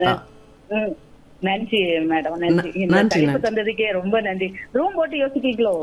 ஆ. ம். நன்றி மேடம் நன்றி ந- இந்த நன்றி, தலைப்பு நன்றி. தந்ததுக்கே ரொம்ப நன்றி ரூம் போட்டு யோசிக்கீங்களோ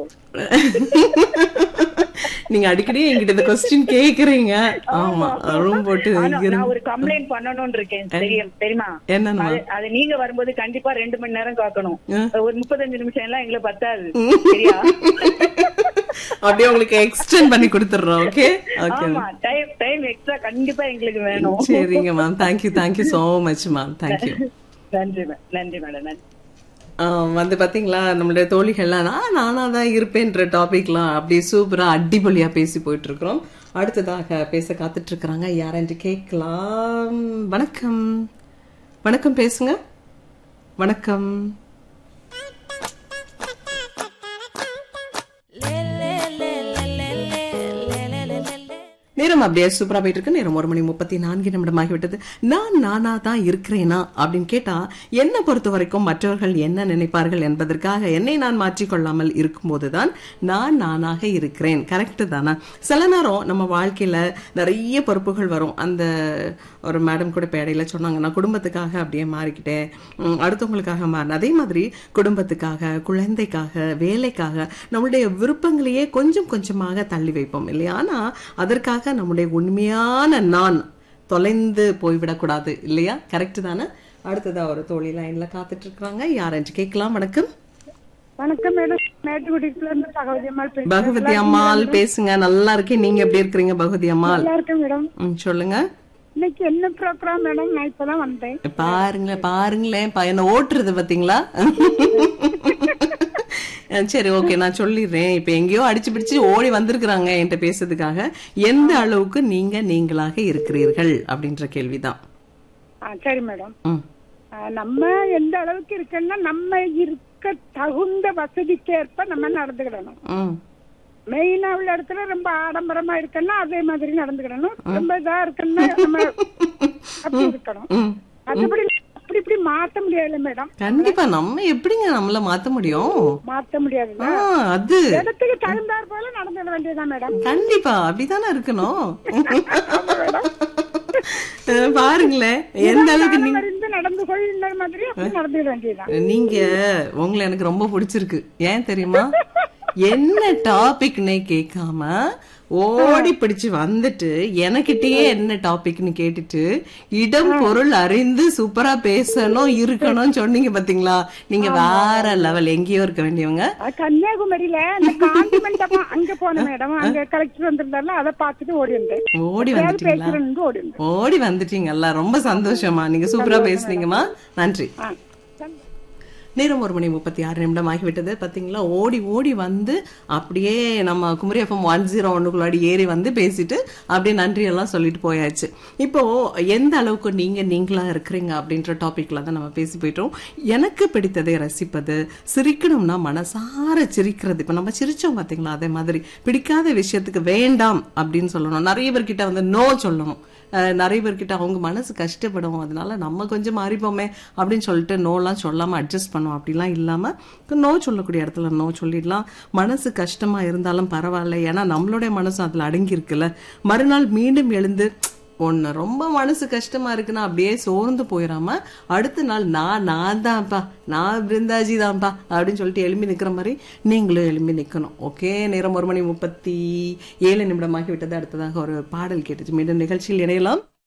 நீங்க அடிக்கடி என்கிட்ட இந்த கொஸ்டின் கேக்குறீங்க ஆமா ரூம் போட்டு ஆனா, இருந்து- நான் ஒரு கம்ப்ளைண்ட் பண்ணணும்னு இருக்கேன் தெரியும் தெரியுமா என்னன்னு அது- அது நீங்க வரும்போது கண்டிப்பா ரெண்டு மணி நேரம் காக்கணும் ஆ. ஒரு முப்பத்தஞ்சு நிமிஷம் எல்லாம் எங்களுக்கு பத்தாது சரியா அப்படியே உங்களுக்கு எக்ஸ்டெண்ட் பண்ணி கொடுத்துடுறோம் ஓகே ஓகே ஆமா டைம் டைம் எக்ஸ்ட்ரா கண்டிப்பா எங்களுக்கு வேணும் சரிங்க ma'am thank you thank you so much ma'am thank you நன்றி மே- நன்றி மேடம் நன்றி வந்து பாத்தீங்களா நம்மளுடைய தோழிகள்லாம் நான் நானா தான் இருப்பேன்ற டாபிக்லாம் அப்படியே சூப்பரா அடிபொலியா பேசி போயிட்டு இருக்கிறோம் அடுத்ததாக பேச காத்துட்டு இருக்கிறாங்க யாரென்று கேட்கலாம் வணக்கம் வணக்கம் பேசுங்க வணக்கம் நேரம் அப்படியே சூப்பரா போயிட்டு இருக்கு நேரம் ஒரு மணி முப்பத்தி நான்கு நிமிடம் ஆகிவிட்டது நான் நானா தான் இருக்கிறேனா அப்படின்னு கேட்டா என்னை பொறுத்த வரைக்கும் மற்றவர்கள் என்ன நினைப்பார்கள் என்பதற்காக என்னை நான் மாற்றிக்கொள்ளாமல் இருக்கும்போதுதான் நான் நானாக இருக்கிறேன் கரெக்ட் தானே சில நேரம் நம்ம வாழ்க்கையில நிறைய பொறுப்புகள் வரும் அந்த ஒரு மேடம் கூட இப்போ இடையில சொன்னாங்க நான் குடும்பத்துக்காக அப்படியே மாறிக்கிட்டேன் உம், அடுத்தவங்களுக்காக மாறினேன் அதே மாதிரி குடும்பத்துக்காக குழந்தைக்காக வேலைக்காக நம்மளுடைய விருப்பங்களையே கொஞ்சம் கொஞ்சமாக தள்ளி வைப்போம் இல்லையா ஆனா அதற்காக நம்முடைய உண்மையான நான் தொலைந்து போய்விடக்கூடாது இல்லையா கரெக்ட் தானே அடுத்ததா ஒரு தோழி லைன்ல காத்துட்டு இருக்காங்க யாரென்று கேட்கலாம் வணக்கம் வணக்கம் மேடம் மேட்டுக்குடிக்குள்ள இருந்து பகவதி அம்மாள் பேசுறேன் பகவதி அம்மாள் பேசுங்க நல்லா இருக்கேன் நீங்க எப்படி இருக்கிறீங்க பகவதி அம்மாள் நல்லா இருக்கேன் மேடம் ம், சொல்லுங்க இன்னைக்கு என்ன ப்ரோக்ராம் மேடம் நான் இப்பதான் வந்தேன் பாருங்களேன் பாருங்களேன் ப- என்ன ஓட்டுறது பாத்தீங்களா அஹ் சரி ஓகே நான் சொல்லிடுறேன் இப்ப எங்கேயோ அடிச்சு பிடிச்சு ஓடி வந்திருக்கிறாங்க என்கிட்ட பேசுறதுக்காக எந்த அளவுக்கு நீங்க நீங்களாக இருக்கிறீர்கள் அப்படின்ற கேள்விதான் ஆ, சரி மேடம் ம், ஆ, நம்ம எந்த அளவுக்கு இருக்கோம்னா நம்ம இருக்க தகுந்த வசதிக்கு ஏற்ப நம்ம நடந்துக்கிடணும் ம், மெயினா உள்ள இடத்துல ரொம்ப ஆடம்பரமா இருக்கணும்னா அதே மாதிரி நடந்துக்கிடணும் ரொம்ப இதா இருக்குன்னா நம்ம அப்படி இருக்கணும் ம். மற்றபடி அப்படி இப்படி மாத்த முடியாதுல்ல மேடம் கண்டிப்பா நம்ம எப்படிங்க நம்மள மாத்த முடியும் மாத்த முடியாதுல்ல ஆ, அது இடத்துக்கு தகுந்தாற் போல நடந்துட வேண்டியதுதான் மேடம் கண்டிப்பா அப்படித்தானே இருக்கணும் அஹ் பாருங்களேன் எந்த அளவுக்கு நீங்க இருந்து நடந்து கொள் இந்த மாதிரி அப்படி நடந்துட வேண்டியதுதான் நீங்க உங்களை எனக்கு ரொம்ப பிடிச்சிருக்கு ஏன் தெரியுமா என்ன டாபிக்னே கேட்காம ஓடி பிடிச்சு வந்துட்டு எனக்கிட்டயே என்ன டாபிக்னு கேட்டுட்டு இடம் பொருள் அறிந்து சூப்பரா பேசணும் இருக்கணும் சொன்னீங்க பாத்தீங்களா நீங்க வேற லெவல் எங்கேயோ இருக்க வேண்டியவங்க அது கன்னியாகுமரியில அந்த காந்தி மண்டபம் அங்க போன மேடம் அங்க கலெக்டர் வந்திருந்தாருல அதை பார்த்துட்டு ஓடி வந்தேன் ஓடி யாரு வந்துட்டீங்களா பேசுறேன்னு ஓடி வந்தேன் ஓடி வந்துட்டீங்கல்ல ரொம்ப சந்தோஷமா நீங்க சூப்பரா பேசுனீங்கம்மா நன்றி ஆ. நேரம் ஒரு மணி முப்பத்தி ஆறு நிமிடம் ஆகிவிட்டது பாத்தீங்களா ஓடி ஓடி வந்து அப்படியே நம்ம குமரி எஃப்எம் ஒன் ஜீரோ ஒன்னுக்குள்ளாடி ஏறி வந்து பேசிட்டு அப்படியே நன்றி எல்லாம் சொல்லிட்டு போயாச்சு இப்போ எந்த அளவுக்கு நீங்க நீங்களா இருக்கிறீங்க அப்படின்ற டாபிக்ல தான் நம்ம பேசி போயிட்டோம் எனக்கு பிடித்ததை ரசிப்பது சிரிக்கணும்னா மனசார சிரிக்கிறது இப்ப நம்ம சிரிச்சோம் பாத்தீங்களா அதே மாதிரி பிடிக்காத விஷயத்துக்கு வேண்டாம் அப்படின்னு சொல்லணும் நிறைய பேர்கிட்ட வந்து நோ சொல்லணும் அஹ் நிறைய பேர்கிட்ட அவங்க மனசு கஷ்டப்படும் அதனால நம்ம கொஞ்சம் மாறிப்போமே அப்படின்னு சொல்லிட்டு நோலாம் சொல்லாம அட்ஜஸ்ட் பண்ணுவோம் அப்படிலாம் இல்லாம நோ சொல்லக்கூடிய இடத்துல நோ சொல்லிடலாம் மனசு கஷ்டமா இருந்தாலும் பரவாயில்ல ஏன்னா நம்மளுடைய மனசும் அதுல அடங்கி இருக்குல்ல மறுநாள் மீண்டும் எழுந்து ஒன்னு ரொம்ப மனசு கஷ்டமா இருக்குன்னா அப்படியே சோர்ந்து போயிடாம அடுத்த நாள் நான் நான் தான்ப்பா நான் பிருந்தாஜி தான்ப்பா அப்படின்னு சொல்லிட்டு எழும்பி நிக்கிற மாதிரி நீங்களும் எழும்பி நிக்கணும் ஓகே நேரம் ஒரு மணி முப்பத்தி ஏழு நிமிடமாகி விட்டது அடுத்ததாக ஒரு பாடல் கேட்டுச்சு மீண்டும் நிகழ்ச்சியில் இணையலாம்